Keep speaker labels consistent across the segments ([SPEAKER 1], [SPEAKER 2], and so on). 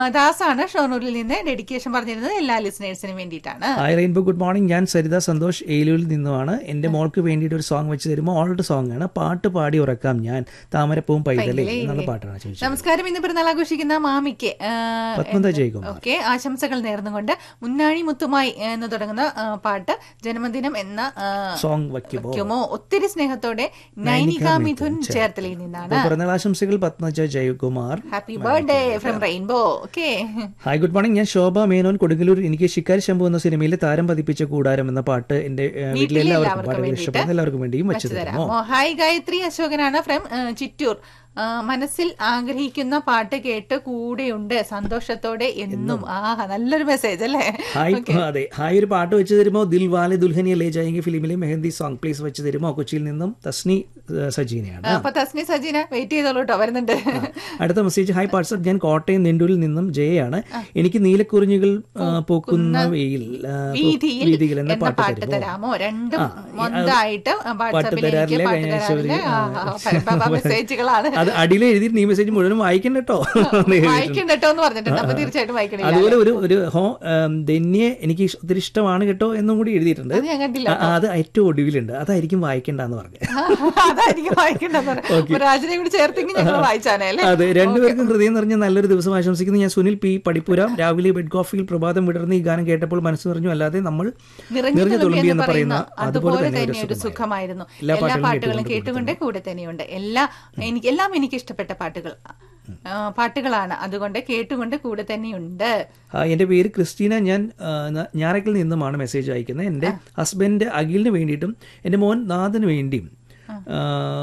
[SPEAKER 1] ദാസാണ് ഷൊർണൂരിൽ നിന്ന് ഡെഡിക്കേഷൻ പറഞ്ഞിരുന്നത് എല്ലാ ലിസണേഴ്സിനും വേണ്ടിയിട്ടാണ്
[SPEAKER 2] ഹായ് റെയിൻബോ ഗുഡ് മോർണിംഗ് ഞാൻ സരിത സന്തോഷ് ഏലൂരിൽ നിന്നുമാണ് എൻ്റെ മോൾക്ക് വേണ്ടിയിട്ട് ഒരു സോങ് വെച്ച് തരുമ്പോൾ ഓൾഡ് സോങ് ആണ് പാട്ട് പാടി ഉറക്കാം ഞാൻ താമരപ്പൂവും പൈതലേ എന്നുള്ള പാട്ടാണ് ചോദിച്ചത്
[SPEAKER 1] നമസ്കാരം ഇന്ന് പിറന്നാൾ ആഘോഷിക്കുന്ന മാമിക്ക് ആ,
[SPEAKER 2] പത്മന്ത ജയകുമാർ
[SPEAKER 1] ഓക്കെ ആശംസകൾ നേർന്നുകൊണ്ട് മുന്നാഴി മുത്തുമായി എന്ന് തുടങ്ങുന്ന ആ, പാട്ട് ജന്മദിനം എന്ന ആ,
[SPEAKER 2] സോങ് വയ്ക്കുമ്പോൾ
[SPEAKER 1] വയ്ക്കുമോ ഒത്തിരി സ്നേഹത്തോടെ നൈനിക മിഥുൻ ചേർത്തലയിൽ നിന്നാണ്
[SPEAKER 2] പിറന്നാൾ ആശംസകൾ Padmaja Jayakumar
[SPEAKER 1] happy birthday from rainbow okay
[SPEAKER 2] hi good morning ഞാൻ ശോഭ മേനോൻ കൊടുങ്ങല്ലൂർ എനിക്ക് ശിക്കാരി ശംഭു എന്ന സിനിമയിലെ താരം പതിപ്പിച്ച കൂടാരം എന്ന പാട്ട് എൻ്റെ ഏഹ്, വീട്ടിലെ എല്ലാവർക്കും പാട്ടുകൾ ഇഷ്ടപ്പെടുന്ന എല്ലാവർക്കും വേണ്ടിയും വെച്ച് തരുമോ
[SPEAKER 1] തരാമോ ഹായ് ഗായത്രി അശോകനാണ് ഫ്രം ചിറ്റൂർ ആ, മനസ്സിൽ ആഗ്രഹിക്കുന്ന പാട്ട് കേട്ട് കൂടെയുണ്ട് സന്തോഷത്തോടെ എന്നും ആ നല്ലൊരു മെസ്സേജ് അല്ലേ
[SPEAKER 2] ഹായ് അതെ ഹായ് ഒരു പാട്ട് വെച്ച് തരുമോ ദിൽ വാലെ ദുൽഹനിയ ലേ ജായെങ്കിൽ ഫിലിമിലെ മെഹന്തി സോങ് പ്ലീസ് വെച്ച് തരുമോ കൊച്ചിയിൽ നിന്നും തസ്നി ഏഹ്, സജീനയാണ്
[SPEAKER 1] അപ്പൊ തസ്നി സജീന വെയിറ്റ് ചെയ്തോളൂ കേട്ടോ വരുന്നുണ്ട്
[SPEAKER 2] അടുത്ത മെസ്സേജ് ഹായ് വാട്സ്ആപ്പ് ഞാൻ കോട്ടയം നെണ്ടൂരിൽ നിന്നും ജയയാണ് എനിക്ക് നീലക്കുറിഞ്ഞുകൾ ആ, പൂക്കുന്ന വെയിൽ ആ,
[SPEAKER 1] വീതിയിൽ
[SPEAKER 2] വീതിയിൽ എന്ന
[SPEAKER 1] എന്ന
[SPEAKER 2] പാട്ട്
[SPEAKER 1] പാട്ട്
[SPEAKER 2] തരുമോ
[SPEAKER 1] തരാമോ രണ്ടും മൊത്തമായിട്ട് വാട്സാപ്പിൽ എനിക്ക്
[SPEAKER 2] തരാറില്ല,
[SPEAKER 1] പാട്ട്
[SPEAKER 2] കഴിഞ്ഞ ആഴ്ച
[SPEAKER 1] തരാറില്ല
[SPEAKER 2] ഒരു,
[SPEAKER 1] ആ, ആ, പരമ്പര മെസ്സേജുകളാണ്
[SPEAKER 2] അത് അടിയിൽ എഴുതിയിട്ട് ഈ മെസ്സേജ് മുഴുവൻ വായിക്കണ്ട കേട്ടോ എന്ന് എഴുതിയിട്ടുണ്ട്.
[SPEAKER 1] വായിക്കും കേട്ടോ എന്ന് പറഞ്ഞിട്ടുണ്ട് അപ്പൊ തീർച്ചയായിട്ടും വായിക്കണില്ല
[SPEAKER 2] അതുപോലെ ഒരു ഒരു ഹോ ഉം, ധന്യെ എനിക്ക് ഇഷ്- ഒത്തിരി ഇഷ്ടമാണ് കേട്ടോ എന്നും കൂടി എഴുതിയിട്ടുണ്ട്
[SPEAKER 1] അത് ഞാൻ കണ്ടില്ല
[SPEAKER 2] ആ, അത് ഏറ്റവും ഒടുവിലുണ്ട് അതായിരിക്കും വായിക്കേണ്ടെന്ന് പറഞ്ഞു
[SPEAKER 1] അതായിരിക്കും വായിക്കേണ്ടത് രാജനെ കൂടി ചേർത്തെങ്കിൽ ഞങ്ങൾ വായിച്ചാനേ അല്ലേ
[SPEAKER 2] അതെ രണ്ടുപേർക്കും ഹൃദയം നിറഞ്ഞ നല്ലൊരു ദിവസം ആശംസിക്കുന്നു ഞാൻ സുനിൽ പി പടിപ്പുര രാവിലെ ബെഡ് കോഫിയിൽ പ്രഭാതം വിടർന്ന് ഈ ഗാനം കേട്ടപ്പോൾ മനസ്സ് നിറഞ്ഞു അല്ലാതെ നമ്മൾ
[SPEAKER 1] നിറഞ്ഞു
[SPEAKER 2] നിറഞ്ഞു
[SPEAKER 1] തുളുമ്പി
[SPEAKER 2] തുളുമ്പി
[SPEAKER 1] എന്ന്
[SPEAKER 2] എന്ന് പറയുന്ന അതുപോലെ
[SPEAKER 1] അതുപോലെ
[SPEAKER 2] തന്നെ
[SPEAKER 1] തന്നെ
[SPEAKER 2] ഒരു
[SPEAKER 1] ഒരു സുഖമായിരുന്നു
[SPEAKER 2] എല്ലാ
[SPEAKER 1] എല്ലാ
[SPEAKER 2] പാട്ടുകളും
[SPEAKER 1] പാട്ടുകളും
[SPEAKER 2] കേട്ടുകൊണ്ട്
[SPEAKER 1] കേട്ടുകൊണ്ട് കൂടെ തന്നെയുണ്ട് എല്ലാ എനിക്ക് എല്ലാം എനിക്ക് ഇഷ്ടപ്പെട്ട പാട്ടുകൾ ആ, പാട്ടുകളാണ് അതുകൊണ്ട് കേട്ടുകൊണ്ട് കൂടെ തന്നെയുണ്ട്
[SPEAKER 2] ആ, എൻ്റെ പേര് ക്രിസ്റ്റീന ഞാൻ ആ, ന- ഞാറയ്ക്കൽ നിന്നുമാണ് മെസ്സേജ് അയക്കുന്നത് എൻ്റെ ഹസ്ബൻഡ് അഖിലിന് വേണ്ടിയിട്ടും എൻ്റെ മോൻ നാഥന് വേണ്ടിയും ആ,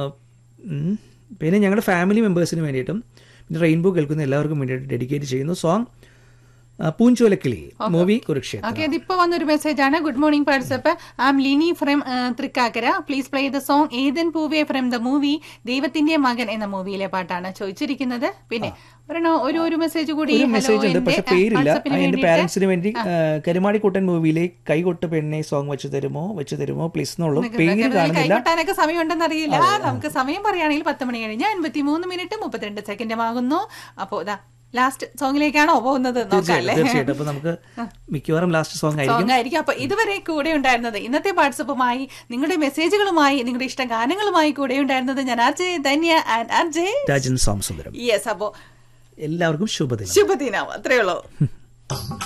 [SPEAKER 2] ഉം, പിന്നെ ഞങ്ങളുടെ ഫാമിലി മെമ്പേഴ്സിന് വേണ്ടിയിട്ടും പിന്നെ റെയിൻബോ കേൾക്കുന്ന എല്ലാവർക്കും വേണ്ടിയിട്ട് ഡെഡിക്കേറ്റ് ചെയ്യുന്നു song Poonjolakkili movie Kurukshetram
[SPEAKER 1] okay ഇതിപ്പോ വന്നൊരു മെസ്സേജ് ആണ് good morning WhatsApp I'm Lini from Thrikkakara please play the song ഏതൻ പൂവേ ഫ്രം ദ മൂവി ദൈവത്തിന്റെ മകൻ എന്ന മൂവിയിലെ പാട്ടാണ് ചോദിച്ചിരിക്കുന്നത് പിന്നെ ഒരെണ്ണം ഒരു ഒരു മെസ്സേജ് കൂടി
[SPEAKER 2] ഒരു
[SPEAKER 1] ഹലോ
[SPEAKER 2] മെസ്സേജ് ഉണ്ട് പക്ഷെ
[SPEAKER 1] എന്റെ
[SPEAKER 2] പേരില്ല
[SPEAKER 1] വാട്സപ്പിന്
[SPEAKER 2] ആ, എൻ്റെ
[SPEAKER 1] വേണ്ടിയിട്ട്
[SPEAKER 2] പാരന്റ്സിന് വേണ്ടി ആ, കരുമാടിക്കുട്ടൻ മൂവിയിലെ കൈകൊട്ട് പെണ്ണെ സോങ് വെച്ച് തരുമോ വെച്ച് തരുമോ പ്ലീസ് എന്നുള്ളൂ പേര് കാണുന്നില്ല
[SPEAKER 1] കൈകൊട്ടാനൊക്കെ സമയമുണ്ടെന്ന് അറിയില്ല നമുക്ക് സമയം പറയുകയാണെങ്കിൽ പത്ത് മണി കഴിഞ്ഞ് അൻപത്തി മൂന്ന് മിനിറ്റ് മുപ്പത്തിരണ്ട് സെക്കൻഡ് ആകുന്നു അപ്പോ ഇതാ ലാസ്റ്റ് സോങ്ങിലേക്കാണോ പോകുന്നത് നോക്കാം അല്ലേ
[SPEAKER 2] തീർച്ചയായിട്ടും അപ്പൊ നമുക്ക് മിക്കവാറും ലാസ്റ്റ് സോങ് ആയിരിക്കും
[SPEAKER 1] സോങ് ആയിരിക്കും അപ്പൊ ഇതുവരെ കൂടെ ഉണ്ടായിരുന്നത് ഇന്നത്തെ വാട്സപ്പുമായി നിങ്ങളുടെ മെസ്സേജുകളുമായി നിങ്ങളുടെ ഇഷ്ട ഗാനങ്ങളുമായി കൂടെ ഉണ്ടായിരുന്നത് ഞാൻ അർജയ് ധന്യ ആൻഡ് അർജയ്
[SPEAKER 2] രാജൻ സോമസുന്ദരം
[SPEAKER 1] യെസ് അപ്പോ
[SPEAKER 2] എല്ലാവർക്കും ശുഭദിനം
[SPEAKER 1] ശുഭദിനം അത്രേ ഉള്ളൂ